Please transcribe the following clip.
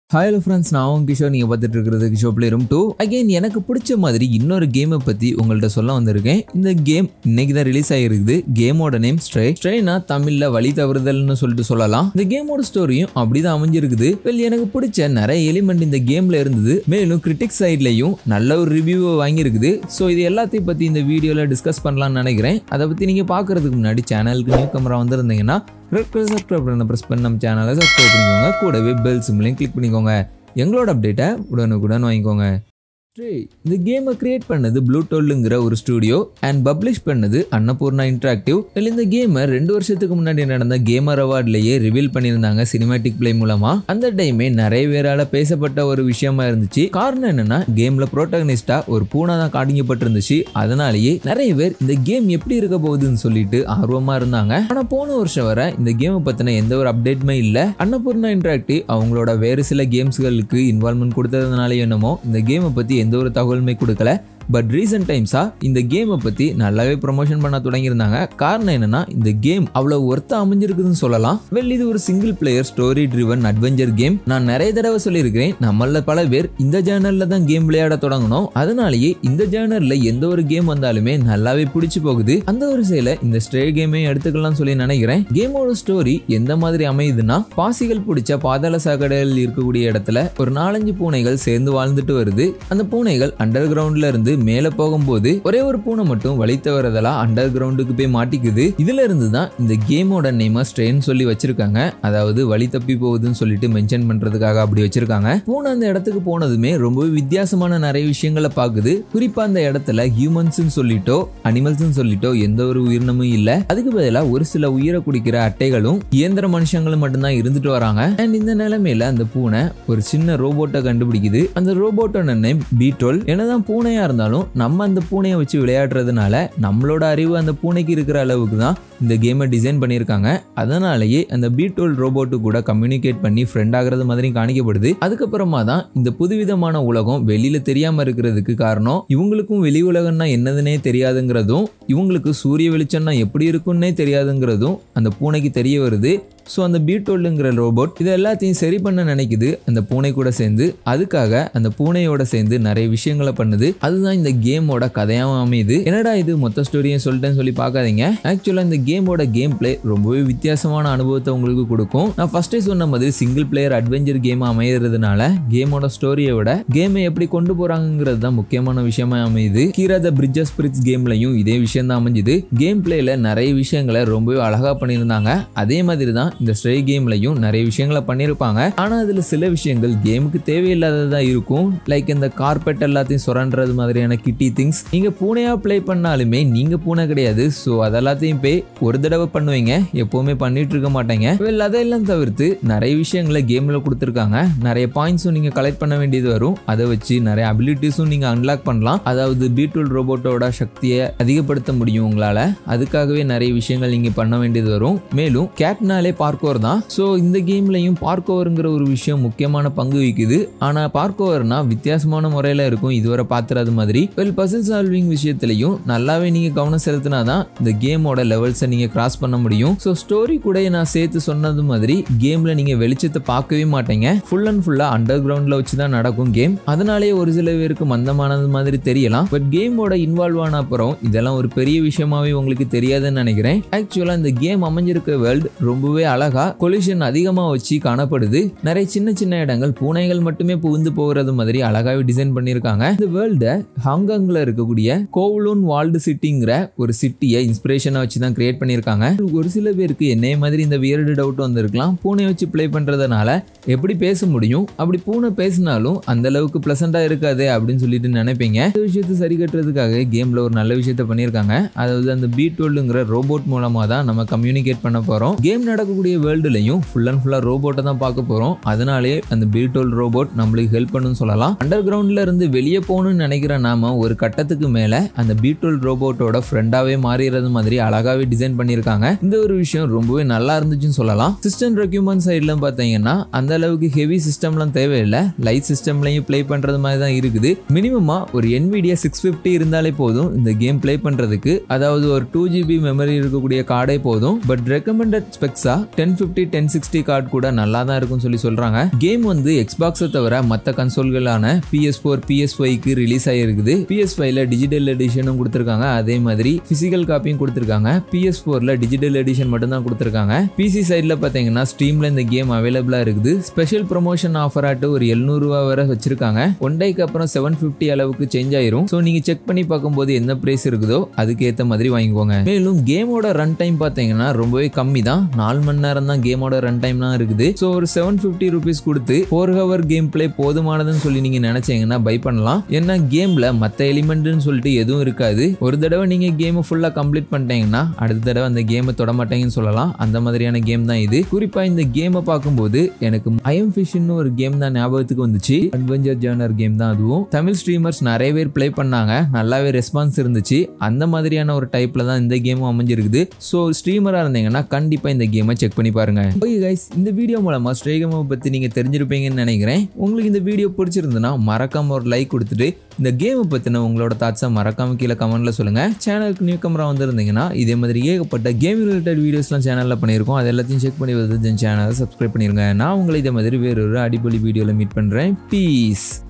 hi hello friends நான் உங்க கிஷோர் நீங்கள் பார்த்துட்டு இருக்கிறது Kishore play room to again எனக்கு பிடிச்ச மாதிரி இன்னொரு கேமை பற்றி உங்கள்கிட்ட சொல்ல வந்திருக்கேன் இந்த கேம் இன்னைக்கு தான் ரிலீஸ் ஆகிருக்குது கேமோட நேம் ஸ்ட்ரே ஸ்ட்ரேனா தமிழில் வழி தவறுதல்னு சொல்லிட்டு சொல்லலாம் இந்த கேமோட ஸ்டோரியும் அப்படி தான் அமைஞ்சிருக்குது வெல் எனக்கு பிடிச்ச நிறைய எலிமெண்ட் இந்த கேமில் இருந்தது மேலும் கிரிட்டிக் சைட்லையும் நல்ல ஒரு ரிவ்யூவை வாங்கியிருக்குது ஸோ இது எல்லாத்தையும் பற்றி இந்த வீடியோவில் டிஸ்கஸ் பண்ணலாம்னு நினைக்கிறேன் அதை பற்றி நீங்கள் பார்க்கறதுக்கு முன்னாடி சேனலுக்கு நியூ கேமரா வந்திருந்தீங்கன்னா ரெட் கலர் சப்ஸ்கிரைப் பண்ண ப்ரெஸ் பண்ணி நம்ம சேனலை சப்ஸ்கிரைப் பண்ணிக்கோங்க கூடவே பெல் சிம்லையும் கிளிக் பண்ணிக்கோங்க எங்களோட அப்டேட்டை உடனுக்குடன் வாங்கிக்கோங்க சரி, இந்த கேமை கிரியேட் பண்ணது ப்ளூ டோல்லுங்கிற ஒரு ஸ்டூடியோ அண்ட் பப்ளிஷ் பண்ணது அன்னபூர்ணா இன்ட்ராக்டிவ் இதில் இந்த கேமை ரெண்டு வருஷத்துக்கு முன்னாடி நடந்த கேமர் அவார்ட்லேயே ரிவீல் பண்ணியிருந்தாங்க சினிமேட்டிக் பிளே மூலமா அந்த டைமே நிறைய பேரால பேசப்பட்ட ஒரு விஷயமா இருந்துச்சு காரணம் என்னன்னா கேம்ல ப்ரோட்டகனிஸ்டா ஒரு பூனை தான் காட்டிக்கப்பட்டிருந்துச்சு அதனாலேயே நிறைய பேர் இந்த கேம் எப்படி இருக்க போகுதுன்னு சொல்லிட்டு ஆர்வமா இருந்தாங்க ஆனா போன வருஷம் வரை இந்த கேமை பத்தின எந்த ஒரு அப்டேட்டுமே இல்ல அன்னபூர்ணா இன்ட்ராக்டிவ் அவங்களோட வேறு சில கேம்ஸ்களுக்கு இன்வால்மெண்ட் கொடுத்ததுனால என்னமோ இந்த கேமை பத்தி எந்த ஒரு தகவலுமே கொடுக்கல பட் ரீசெண்ட் டைம்ஸா இந்த கேமை பத்தி நல்லாவே ப்ரொமோஷன் பண்ண தொடங்கியிருந்தாங்க காரணம் என்னன்னா இந்த கேம் அவ்வளவு ஒர்த்தா அமைஞ்சிருக்குதுன்னு சொல்லலாம் வெல் இது ஒரு single player story driven adventure game நான் நிறைய தடவை சொல்லியிருக்கிறேன் நம்மள பல பேர் இந்த ஜேர்னல்ல தான் கேம் விளையாட தொடங்கணும் அதனாலேயே இந்த ஜேர்னல்ல எந்த ஒரு கேம் வந்தாலுமே நல்லாவே பிடிச்சு போகுது அந்த ஒரு செயல இந்த ஸ்ட்ரே கேமையும் எடுத்துக்கலாம் சொல்லி நினைக்கிறேன் கேமோட ஸ்டோரி எந்த மாதிரி அமையுதுன்னா பாசிகள் பிடிச்ச பாதாள சாக்கடையில் இருக்கக்கூடிய இடத்துல ஒரு நாலஞ்சு பூனைகள் சேர்ந்து வாழ்ந்துட்டு வருது அந்த பூனைகள் அண்டர் கிரவுண்ட்ல இருந்து மேல போகும்போது ஒரே ஒரு பூனை மட்டும் வழி தவறதெல்லாம் அண்டர் கிரவுண்டுக்கு போய் மாட்டிக்குது இதுல இருந்து தான் இந்த கேமோட நேம ஸ்ட்ரெயின் சொல்லி வச்சிருக்காங்க அதாவது வழி தப்பி போகுதுன்னு சொல்லிட்டு மென்ஷன் பண்றதுக்காக அப்படி வச்சிருக்காங்க பூனை அந்த இடத்துக்கு போனதுமே ரொம்பவே வித்தியாசமான நிறைய விஷயங்களை பார்க்குது குறிப்பா அந்த இடத்துல ஹியூமன்ஸ் சொல்லிட்டோ அனிமல்ஸ் சொல்லிட்டோ எந்த ஒரு உயிரினமும் இல்ல அதுக்கு பதிலாக ஒரு சில உயிரை குடிக்கிற அட்டைகளும் இயந்திர மனுஷங்களும் மட்டும்தான் இருந்துட்டு வராங்க அண்ட் இந்த நிலைமையில அந்த பூனை ஒரு சின்ன ரோபோட்டை கண்டுபிடிக்குது அந்த ரோபோட்டோட நேம் பீட்ரோல் என்னதான் பூனையா இருந்தாலும் நம்ம அந்த பூனையை வச்சு விளையாடுறதுனால நம்மளோட அறிவு அந்த பூனைக்கு இருக்கிற அளவுக்கு தான் இந்த கேமை டிசைன் பண்ணியிருக்காங்க அதனாலேயே அந்த பீட்டோல் ரோபோட்டு கூட கம்யூனிகேட் பண்ணி ஃப்ரெண்ட் ஆகிறது மாதிரி காணிக்கப்படுது அதுக்கப்புறமா தான் இந்த புதுவிதமான உலகம் வெளியில தெரியாம இருக்கிறதுக்கு காரணம் இவங்களுக்கும் வெளி உலகம்னா என்னதுன்னே தெரியாதுங்கிறதும் இவங்களுக்கு சூரிய வெளிச்சம்னா எப்படி இருக்குன்னே தெரியாதுங்கிறதும் அந்த பூனைக்கு தெரிய வருது ஸோ அந்த பீட்டோல்லுங்கிற ரோபோட் இது எல்லாத்தையும் சரி பண்ண நினைக்குது அந்த பூனை கூட சேர்ந்து அதுக்காக அந்த பூனையோட சேர்ந்து நிறைய விஷயங்களை பண்ணுது அதுதான் இந்த கேமோட கதையாகவும் அமையுது என்னடா இது மொத்த ஸ்டோரியும் சொல்லிட்டேன்னு சொல்லி பார்க்காதீங்க ஆக்சுவலாக இந்த கேமோட கேம் பிளே ரொம்பவே வித்தியாசமான அனுபவத்தை உங்களுக்கு கொடுக்கும் நான் ஃபர்ஸ்டே சொன்ன மாதிரி சிங்கிள் பிளேயர் அட்வென்ச்சர் கேம் அமையறதுனால கேமோட ஸ்டோரியை விட கேமை எப்படி கொண்டு போறாங்கிறது தான் முக்கியமான விஷயமா அமையுது கீரா த பிரிட்ஜஸ் பிரிட்ஸ் கேம்லையும் இதே விஷயம் தான் அமைஞ்சுது கேம் பிளேல நிறைய விஷயங்களை ரொம்பவே அழகா பண்ணியிருந்தாங்க அதே மாதிரி தான் இந்த ஸ்ட்ரே கேம்லையும் நிறைய விஷயங்களை பண்ணியிருப்பாங்க ஆனா அதுல சில விஷயங்கள் கேமுக்கு தேவையில்லாததா இருக்கும் லைக் இந்த கார்பெட் எல்லாத்தையும் சுரண்டுறது மாதிரியான கிட்டி திங்ஸ் நீங்க பூனையா ப்ளே பண்ணாலுமே நீங்க பூனை கிடையாது ஸோ அதெல்லாத்தையும் போய் ஒரு தடவை பண்ணுவீங்க எப்பவுமே பண்ணிட்டு இருக்க மாட்டீங்க வெல் அதெல்லாம் தவிர்த்து நிறைய விஷயங்களை கேம்ல கொடுத்துருக்காங்க நிறைய பாயிண்ட்ஸும் நீங்க கலெக்ட் பண்ண வேண்டியது வரும் அதை வச்சு நிறைய அபிலிட்டிஸும் நீங்க அன்லாக் பண்ணலாம் அதாவது பீட்ரூல் ரோபோட்டோட சக்தியை அதிகப்படுத்த முடியும் உங்களால அதுக்காகவே நிறைய விஷயங்கள் நீங்க பண்ண வேண்டியது வரும் மேலும் கேட்னாலே பார்க்கோர் தான் ஸோ இந்த கேம்லையும் பார்க்கோருங்கிற ஒரு விஷயம் முக்கியமான பங்கு வகிக்குது ஆனா பார்க்கோவர்னா வித்தியாசமான முறையில இருக்கும் இதுவரை பார்த்துறது மாதிரி வெல் பசில் சால்விங் விஷயத்திலையும் நல்லாவே நீங்க கவனம் செலுத்தினா தான் இந்த கேமோட லெவல்ஸை நீங்க கிராஸ் பண்ண முடியும் ஸோ ஸ்டோரி கூட நான் சேர்த்து சொன்னது மாதிரி கேம்ல நீங்க வெளிச்சத்தை பார்க்கவே மாட்டீங்க ஃபுல் அண்ட் ஃபுல்லா அண்டர் கிரவுண்ட்ல வச்சு தான் நடக்கும் கேம் அதனாலேயே ஒரு சில பேருக்கு மந்தமானது மாதிரி தெரியலாம் பட் கேமோட இன்வால்வ் ஆன அப்புறம் இதெல்லாம் ஒரு பெரிய விஷயமாவே உங்களுக்கு தெரியாதுன்னு நினைக்கிறேன் ஆக்சுவலா இந்த கேம் அமைஞ்சிருக்க வேர்ல்டு ரொம்பவே அழகா கொலிஷன் அதிகமா வச்சு காணப்படுது நிறைய சின்ன சின்ன இடங்கள் பூனைகள் மட்டுமே புகுந்து போகிறது மாதிரி அழகாவே டிசைன் பண்ணியிருக்காங்க இந்த வேர்ல்ட ஹாங்காங்ல இருக்கக்கூடிய கோவலூன் வால்டு சிட்டிங்கிற ஒரு சிட்டியை இன்ஸ்பிரேஷனா வச்சு தான் கிரியேட் பண்ணியிருக்காங்க ஒரு சில பேருக்கு என்னைய மாதிரி இந்த வியர்டு டவுட் வந்திருக்கலாம் பூனை வச்சு ப்ளே பண்றதுனால எப்படி பேச முடியும் அப்படி பூனை பேசினாலும் அந்த அளவுக்கு பிளசண்டா இருக்காது அப்படின்னு சொல்லிட்டு நினைப்பீங்க இந்த விஷயத்தை சரி கட்டுறதுக்காக கேம்ல ஒரு நல்ல விஷயத்த பண்ணியிருக்காங்க அதாவது அந்த பீட்டோல்டுங்கிற ரோபோட் மூலமா தான் நம்ம கம்யூனிகேட் பண்ண போறோம் கேம் நடக்கக்கூடிய வேர்ல்டுலையும் ஃபுல் அண்ட் ஃபுல்லா ரோபோட்டை தான் பார்க்க போறோம் அதனாலே அந்த பீட்டோல் ரோபோட் நம்மளுக்கு ஹெல்ப் பண்ணுன்னு சொல்லலாம் அண்டர் கிரவுண்ட்ல இருந்து வெளியே போகணும்னு நினைக்கிற நாம ஒரு கட்டத்துக்கு மேல அந்த பீட்டோல் ரோபோட்டோட ஃப்ரெண்டாவே மாறிடுறது மாதிரி அழகாவே டிசைன் பண்ணியிருக்காங்க இந்த ஒரு விஷயம் ரொம்பவே நல்லா இருந்துச்சுன்னு சொல்லலாம் சிஸ்டம் ரெக்யூமெண்ட் சைட்ல பார்த்தீங்கன்னா அந்த அளவுக்கு ஹெவி சிஸ்டம்லாம் தேவையில்லை லைட் சிஸ்டம்லையும் ப்ளே பண்றது மாதிரி தான் இருக்குது மினிமமா ஒரு NVIDIA சிக்ஸ் ஃபிஃப்டி இருந்தாலே போதும் இந்த கேம் ப்ளே பண்றதுக்கு அதாவது ஒரு டூ ஜிபி மெமரி இருக்கக்கூடிய கார்டே போதும் பட் ரெக்கமெண்டட் ஸ்பெக்ஸா ten fifty ten sixty card கூட நல்லா தான் இருக்கும்னு சொல்லி சொல்றாங்க கேம் வந்து எக்ஸ்பாக்ஸை தவிர மற்ற கன்சோல்களான பிஎஸ் ஃபோர் பிஎஸ் ஃபைவ்க்கு ரிலீஸ் ஆகிருக்குது பிஎஸ் ஃபைவ்ல டிஜிட்டல் எடிஷனும் கொடுத்துருக்காங்க அதே மாதிரி பிசிக்கல் காப்பியும் கொடுத்துருக்காங்க பிஎஸ் ஃபோர்ல டிஜிட்டல் எடிஷன் மட்டும் தான் கொடுத்துருக்காங்க பிசி சைடில் பார்த்தீங்கன்னா ஸ்ட்ரீம்ல இந்த கேம் அவைலபிளா இருக்குது ஸ்பெஷல் ப்ரொமோஷன் ஆஃபர் ஆட்டு ஒரு எழுநூறு ரூபா வரை வச்சிருக்காங்க ஒன் டேக்கு அப்புறம் செவன் ஃபிஃப்டி அளவுக்கு சேஞ்ச் ஆயிரும் ஸோ நீங்க செக் பண்ணி பார்க்கும்போது என்ன பிரைஸ் இருக்குதோ அதுக்கு ஏற்ற மாதிரி வாங்கிக்கோங்க மேலும் கேமோட ரன் டைம் பார்த்தீங்கன்னா ரொம்பவே கம்மி தான் நாலு மணி நேரம் தான் கேமோட ரன் டைம்லாம் இருக்குது ஸோ ஒரு செவன் ஃபிஃப்டி ருபீஸ் கொடுத்து ஃபோர் ஹவர் கேம் பிளே போதுமானதுன்னு சொல்லி நீங்க நினைச்சீங்கன்னா பை பண்ணலாம் ஏன்னா கேம்ல மற்ற எலிமெண்ட்னு சொல்லிட்டு எதுவும் இருக்காது ஒரு தடவை நீங்க கேமை ஃபுல்லா கம்ப்ளீட் பண்ணிட்டீங்கன்னா அடுத்த தடவை அந்த கேமை தொட மாட்டேங்கன்னு சொல்லலாம் அந்த மாதிரியான கேம் தான் இது குறிப்பா இந்த கேமை பார்க்கும்போது எனக்கு ஐஎம் ஃபிஷ்னு ஒரு கேம் தான் ஞாபகத்துக்கு வந்துச்சு அட்வென்ச்சர் ஜேர்னர் கேம் தான் அதுவும் தமிழ் ஸ்ட்ரீமர்ஸ் நிறைய பேர் ப்ளே பண்ணாங்க நல்லாவே ரெஸ்பான்ஸ் இருந்துச்சு அந்த மாதிரியான ஒரு டைப்ல தான் இந்த கேமும் அமைஞ்சிருக்குது ஸோ ஸ்ட்ரீமரா இருந்தீங்கன்னா கண்டிப்பா இந்த கேமை செக் பண்ணி பாருங்க ஓகே கைஸ் இந்த வீடியோ மூலமா ஸ்ட்ரேகமை பத்தி நீங்க தெரிஞ்சிருப்பீங்கன்னு நினைக்கிறேன் உங்களுக்கு இந்த வீடியோ பிடிச்சிருந்ததுன்னா மறக்காம ஒரு லைக் கொடுத்துட்டு இந்த கேமை பத்தின உங்களோட தாட்ஸை மறக்காம கீழே கமெண்ட்ல சொல்லுங்க சேனலுக்கு நியூ கமரா வந்திருந்தீங்கன்னா இதே மாதிரி ஏகப்பட்ட கேம் ரிலேட்டட் வீடியோஸ்லாம் சேனல்ல பண்ணியிருக்கோம் அது எல்லாத்தையும் செக் பண்ணி வந்து சேனலை சப்ஸ்கிரைப் பண்ணிருங்க நான் உங்களை இதே மாதிரி வேறொரு அடிப்பொலி வீடியோவில் மீட் பண்றேன் பீஸ்